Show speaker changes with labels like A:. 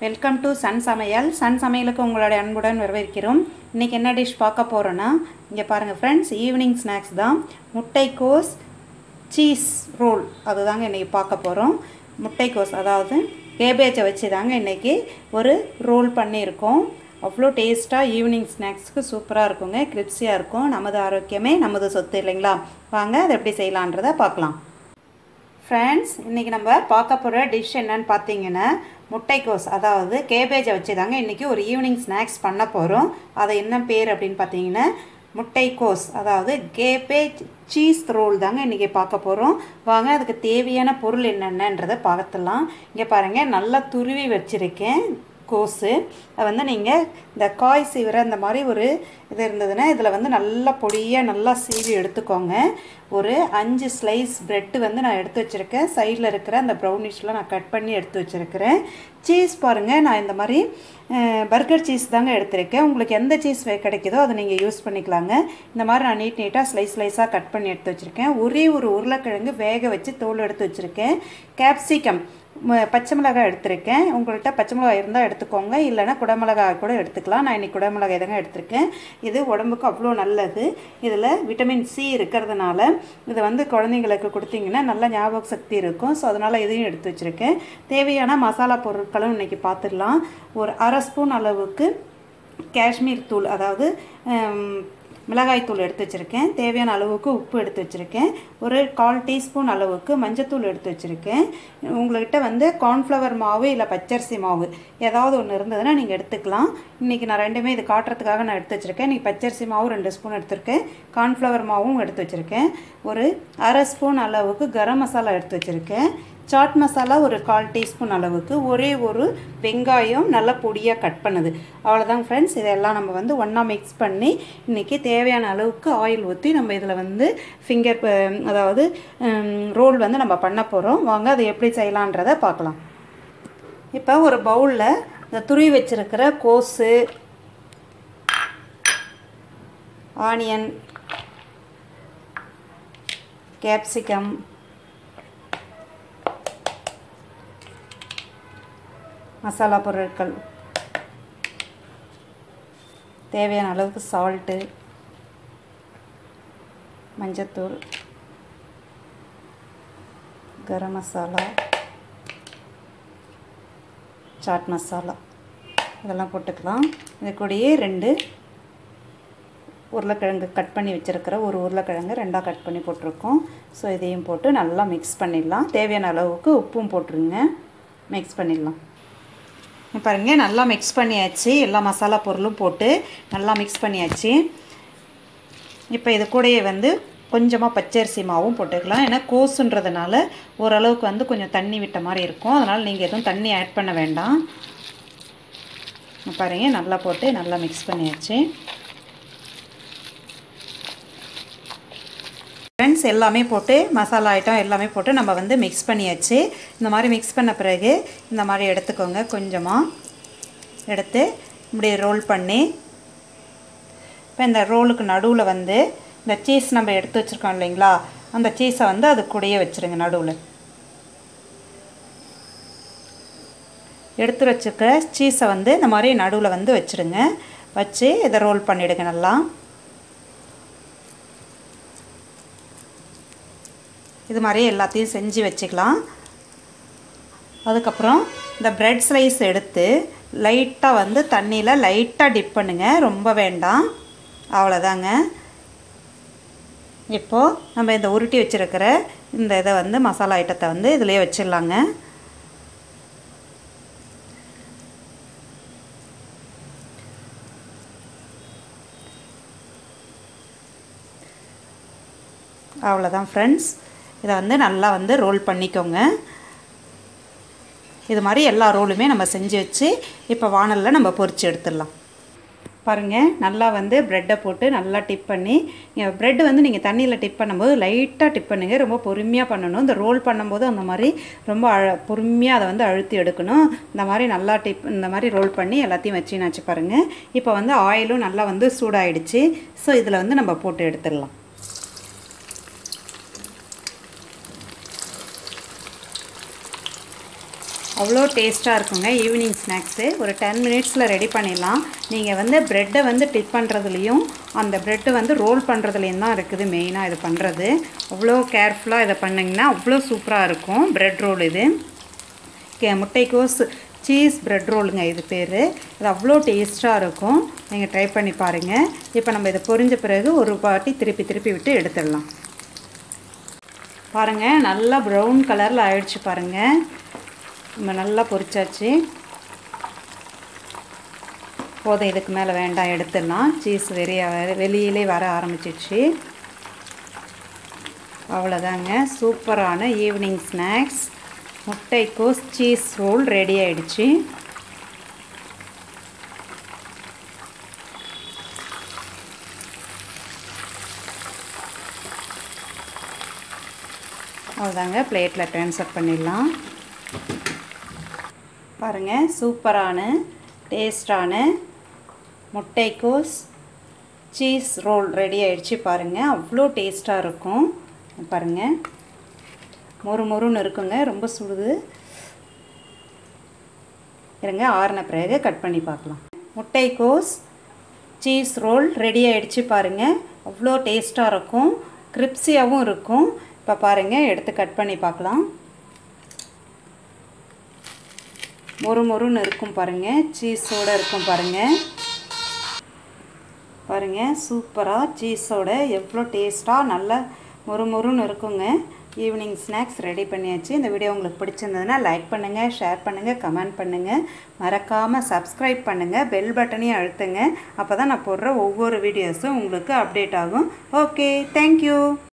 A: welcome to Sun Samayal Sun சமையலுக்கு உங்களுடைய அன்புடன் வரவேற்கிறோம் இன்றைக்கி என்ன டிஷ் பார்க்க போகிறோன்னா இங்கே பாருங்கள் ஃப்ரெண்ட்ஸ் ஈவினிங் ஸ்நாக்ஸ் தான் முட்டைக்கோஸ் சீஸ் ரோல் அதுதாங்க இன்றைக்கி பார்க்க போகிறோம் முட்டைக்கோஸ் அதாவது கேபேஜை வச்சு தாங்க இன்றைக்கி ஒரு ரோல் பண்ணியிருக்கோம் அவ்வளோ டேஸ்ட்டாக ஈவினிங் ஸ்நாக்ஸ்க்கு சூப்பராக இருக்குங்க கிரிப்ஸியாக இருக்கும் நமது ஆரோக்கியமே நமது சொத்து இல்லைங்களா வாங்க அதை எப்படி செய்யலான்றதை பார்க்கலாம் ஃப்ரெண்ட்ஸ் இன்றைக்கி நம்ம பார்க்க போகிற டிஷ் என்னன்னு பார்த்தீங்கன்னா முட்டைக்கோஸ் அதாவது கேபேஜை வச்சு தாங்க இன்றைக்கி ஒரு ஈவினிங் ஸ்நாக்ஸ் பண்ண போகிறோம் அது என்ன பேர் அப்படின்னு பார்த்தீங்கன்னா முட்டைக்கோஸ் அதாவது கேபேஜ் சீஸ் ரோல் தாங்க இன்றைக்கி பார்க்க போகிறோம் வாங்க அதுக்கு தேவையான பொருள் என்னென்னன்றதை பார்த்துலாம் இங்கே பாருங்கள் நல்லா துருவி வச்சுருக்கேன் கோஸு அதை வந்து நீங்கள் இந்த காய் சீவிர இந்த மாதிரி ஒரு இது இருந்ததுன்னா இதில் வந்து நல்லா பொடியாக நல்லா சீவி எடுத்துக்கோங்க ஒரு அஞ்சு ஸ்லைஸ் ப்ரெட்டு வந்து நான் எடுத்து வச்சுருக்கேன் சைடில் இருக்கிற அந்த ப்ரௌனிஷ்லாம் நான் கட் பண்ணி எடுத்து வச்சுருக்கிறேன் சீஸ் பாருங்கள் நான் இந்த மாதிரி பர்கர் சீஸ் தாங்க எடுத்திருக்கேன் உங்களுக்கு எந்த சீஸ் கிடைக்குதோ அதை நீங்கள் யூஸ் பண்ணிக்கலாங்க இந்த மாதிரி நான் நீட் நீட்டாக ஸ்லைஸ் ஸ்லைஸாக கட் பண்ணி எடுத்து வச்சுருக்கேன் ஒரே ஒரு உருளைக்கிழங்கு வேக வச்சு தோல் எடுத்து வச்சுருக்கேன் கேப்சிகம் பச்சை மிளகாய் எடுத்திருக்கேன் உங்கள்கிட்ட பச்சை மிளகாய் இருந்தால் எடுத்துக்கோங்க இல்லைனா குடமிளகாய் கூட எடுத்துக்கலாம் நான் இன்றைக்கி குடமிளகாய் தாங்க எடுத்திருக்கேன் இது உடம்புக்கு அவ்வளோ நல்லது இதில் விட்டமின் சி இருக்கிறதுனால இதை வந்து குழந்தைங்களுக்கு கொடுத்தீங்கன்னா நல்ல ஞாபக சக்தி இருக்கும் ஸோ அதனால் இதையும் எடுத்து வச்சுருக்கேன் தேவையான மசாலா பொருட்களும் இன்றைக்கி பார்த்துடலாம் ஒரு அரை ஸ்பூன் அளவுக்கு காஷ்மீர் தூள் அதாவது மிளகாய்த்தூள் எடுத்து வச்சுருக்கேன் தேவையான அளவுக்கு உப்பு எடுத்து வச்சுருக்கேன் ஒரு கால் டீஸ்பூன் அளவுக்கு மஞ்சத்தூள் எடுத்து வச்சுருக்கேன் உங்கள்கிட்ட வந்து கார்ன்ஃப்ளவர் மாவு இல்லை பச்சரிசி மாவு ஏதாவது ஒன்று இருந்ததுன்னா நீங்கள் எடுத்துக்கலாம் இன்றைக்கி நான் ரெண்டுமே இது காட்டுறதுக்காக நான் எடுத்து வச்சுருக்கேன் இன்றைக்கி பச்சரிசி மாவு ரெண்டு ஸ்பூன் எடுத்திருக்கேன் கார்ன்ஃப்ளவர் மாவும் எடுத்து வச்சுருக்கேன் ஒரு அரை ஸ்பூன் அளவுக்கு கரம் மசாலா எடுத்து வச்சுருக்கேன் சாட் மசாலா ஒரு கால் டீஸ்பூன் அளவுக்கு ஒரே ஒரு வெங்காயம் நல்லா பொடியாக கட் பண்ணுது அவ்வளோதான் ஃப்ரெண்ட்ஸ் இதெல்லாம் நம்ம வந்து ஒன்றா மிக்ஸ் பண்ணி இன்றைக்கி தேவையான அளவுக்கு ஆயில் ஊற்றி நம்ம இதில் வந்து ஃபிங்கர் அதாவது ரோல் வந்து நம்ம பண்ண போகிறோம் வாங்க அதை எப்படி செய்யலான்றதை பார்க்கலாம் இப்போ ஒரு பவுலில் இந்த துருவி வச்சுருக்கிற கோஸு ஆனியன் கேப்சிகம் மசாலா பொருட்கள் தேவையான அளவுக்கு சால்ட்டு மஞ்சத்தூள் கரம் மசாலா சாட் மசாலா இதெல்லாம் போட்டுக்கலாம் இது கூடயே ரெண்டு உருளைக்கிழங்கு கட் பண்ணி வச்சுருக்கிற ஒரு உருளைக்கிழங்கு ரெண்டாக கட் பண்ணி போட்டிருக்கோம் ஸோ இதையும் போட்டு நல்லா மிக்ஸ் பண்ணிடலாம் தேவையான அளவுக்கு உப்பும் போட்டுருங்க மிக்ஸ் பண்ணிடலாம் பாருங்கள் நல்லா மிக்ஸ் பண்ணியாச்சு எல்லா மசாலா பொருளும் போட்டு நல்லா மிக்ஸ் பண்ணியாச்சு இப்போ இது கூடயே வந்து கொஞ்சமாக பச்சரிசி மாவும் போட்டுக்கலாம் ஏன்னா கோஸுன்றதுனால ஓரளவுக்கு வந்து கொஞ்சம் தண்ணி விட்ட மாதிரி இருக்கும் அதனால் நீங்கள் எதுவும் தண்ணி ஆட் பண்ண வேண்டாம் பாருங்கள் நல்லா போட்டு நல்லா மிக்ஸ் பண்ணியாச்சு ஃப்ரெண்ட்ஸ் எல்லாமே போட்டு மசாலா ஐட்டம் எல்லாமே போட்டு நம்ம வந்து மிக்ஸ் பண்ணியாச்சு இந்த மாதிரி மிக்ஸ் பண்ண பிறகு இந்த மாதிரி எடுத்துக்கோங்க கொஞ்சமாக எடுத்து இப்படி ரோல் பண்ணி இப்போ இந்த ரோலுக்கு நடுவில் வந்து இந்த சீஸ் நம்ம எடுத்து வச்சுருக்கோம் இல்லைங்களா அந்த சீஸை வந்து அது கூடயே வச்சுருங்க நடுவில் எடுத்து வச்சுருக்க சீஸை வந்து இந்த மாதிரி நடுவில் வந்து வச்சுருங்க வச்சு இதை ரோல் பண்ணிவிடுங்க நல்லா இது மாதிரி எல்லாத்தையும் செஞ்சு வச்சுக்கலாம் அதுக்கப்புறம் இந்த ப்ரெட் ஸ்லைஸ் எடுத்து லைட்டாக வந்து தண்ணியில் லைட்டாக டிப் பண்ணுங்கள் ரொம்ப வேண்டாம் அவ்வளோதாங்க இப்போது நம்ம இந்த உருட்டி வச்சுருக்கிற இந்த இதை வந்து மசாலா ஐட்டத்தை வந்து இதிலே வச்சிடலாங்க அவ்வளோதான் ஃப்ரெண்ட்ஸ் இதை வந்து நல்லா வந்து ரோல் பண்ணிக்கோங்க இது மாதிரி எல்லா ரோலுமே நம்ம செஞ்சு வச்சு இப்போ வானலில் நம்ம பொரித்து எடுத்துடலாம் பாருங்கள் நல்லா வந்து ப்ரெட்டை போட்டு நல்லா டிப் பண்ணி ப்ரெட் வந்து நீங்கள் தண்ணியில் டிப் பண்ணும்போது லைட்டாக டிப் பண்ணுங்கள் ரொம்ப பொறுமையாக பண்ணணும் இந்த ரோல் பண்ணும்போது அந்த மாதிரி ரொம்ப அழ பொறுமையாக அதை வந்து அழுத்தி எடுக்கணும் இந்த மாதிரி நல்லா டிப் இந்த மாதிரி ரோல் பண்ணி எல்லாத்தையும் வச்சுனாச்சு பாருங்கள் இப்போ வந்து ஆயிலும் நல்லா வந்து சூடாயிடுச்சு ஸோ இதில் வந்து நம்ம போட்டு எடுத்துடலாம் அவ்வளோ டேஸ்ட்டாக இருக்குங்க ஈவினிங் ஸ்நாக்ஸு ஒரு டென் மினிட்ஸில் ரெடி பண்ணிடலாம் நீங்கள் வந்து ப்ரெட்டை வந்து டிப் பண்ணுறதுலையும் அந்த ப்ரெட்டு வந்து ரோல் பண்ணுறதுலையும் தான் இருக்குது மெயினாக இது பண்ணுறது அவ்வளோ கேர்ஃபுல்லாக இதை பண்ணிங்கன்னா அவ்வளோ சூப்பராக இருக்கும் ப்ரெட் ரோல் இது கே முட்டைக்கோஸ் சீஸ் ப்ரெட் ரோலுங்க இது பேர் இது அவ்வளோ டேஸ்ட்டாக இருக்கும் நீங்கள் ட்ரை பண்ணி பாருங்கள் இப்போ நம்ம இதை பொரிஞ்ச பிறகு ஒரு பாட்டி திருப்பி திருப்பி விட்டு எடுத்துடலாம் பாருங்கள் நல்லா ப்ரௌன் கலரில் ஆயிடுச்சு பாருங்கள் நம்ம நல்லா பொரிச்சாச்சு போதும் இதுக்கு மேலே வேண்டாம் எடுத்துடலாம் சீஸ் வெறிய வெளியிலே வர ஆரம்பிச்சிடுச்சு அவ்வளோதாங்க சூப்பரான ஈவினிங் ஸ்நாக்ஸ் முட்டைக்கோஸ் சீஸ் ரோல் ரெடி ஆயிடுச்சு அவ்வளோதாங்க பிளேட்டில் ட்ரான்ஸ்ஃபர் பண்ணிடலாம் பாருங்கள் சூப்பரான டேஸ்டான முட்டைக்கோஸ் சீஸ் ரோல் ரெடி ஆயிடுச்சு பாருங்கள் அவ்வளோ டேஸ்ட்டாக இருக்கும் பாருங்கள் மொறு மொறுன்னு இருக்குங்க ரொம்ப சுடுது இருங்க ஆறின பிறகு கட் பண்ணி பார்க்கலாம் முட்டைக்கோஸ் சீஸ் ரோல் ரெடி ஆயிடுச்சு பாருங்கள் அவ்வளோ டேஸ்ட்டாக இருக்கும் கிரிப்ஸியாகவும் இருக்கும் இப்போ பாருங்கள் எடுத்து கட் பண்ணி பார்க்கலாம் மொறு மொறுன்னு இருக்கும் பாருங்கள் சீஸோடு இருக்கும் பாருங்கள் பாருங்கள் சூப்பராக சீஸோட எவ்வளோ டேஸ்ட்டாக நல்லா மொறு மொறுன்னு இருக்குங்க ஈவினிங் ஸ்நாக்ஸ் ரெடி பண்ணியாச்சு இந்த வீடியோ உங்களுக்கு பிடிச்சிருந்ததுன்னா லைக் பண்ணுங்கள் ஷேர் பண்ணுங்கள் கமெண்ட் பண்ணுங்கள் மறக்காமல் சப்ஸ்கிரைப் பண்ணுங்கள் பெல் பட்டனையும் அழுத்துங்க அப்போ தான் நான் போடுற ஒவ்வொரு வீடியோஸும் உங்களுக்கு அப்டேட் ஆகும் ஓகே தேங்க்யூ